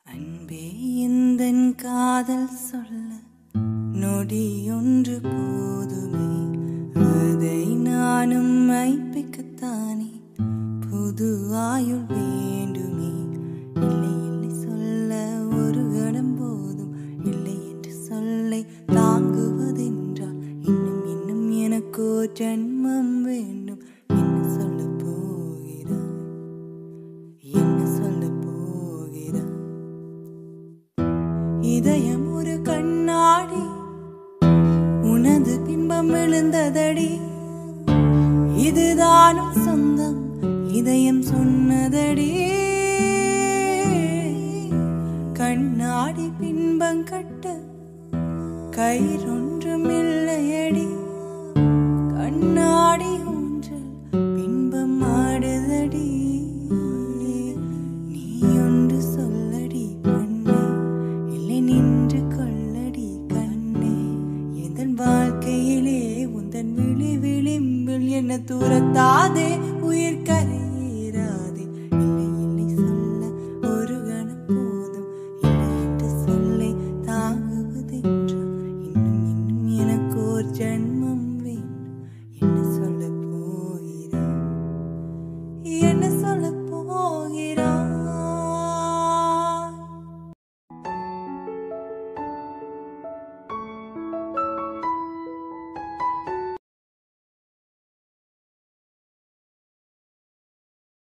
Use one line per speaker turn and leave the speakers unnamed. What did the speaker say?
அன்பே எந்தன் காதல் சொல்ல நொடி ஒன்று போதுமே அதை நானும் மைப்பிக்கத்தானே புது ஆயுள் வேண்டுமே இல்லை இல்லை சொல்ல ஒரு கணம் போதும் இல்லை என்று சொல்லை தாங்குவதென்றால் இன்னும் இன்னும் எனக்கோ ஜன்மம் வேண்டும் என்ன சொல்ல போகிறாய் என்ன சொல்ல போகிறாய் இதயம் ஒரு கண்ணாடி உனது பிம்பம் விழுந்ததடி இதுதானும் சொந்தம் இதயம் சொன்னதடி கண்ணாடி பின்பம் கட்ட கயிறொன்றும் இல்லையடி கண்ணாடி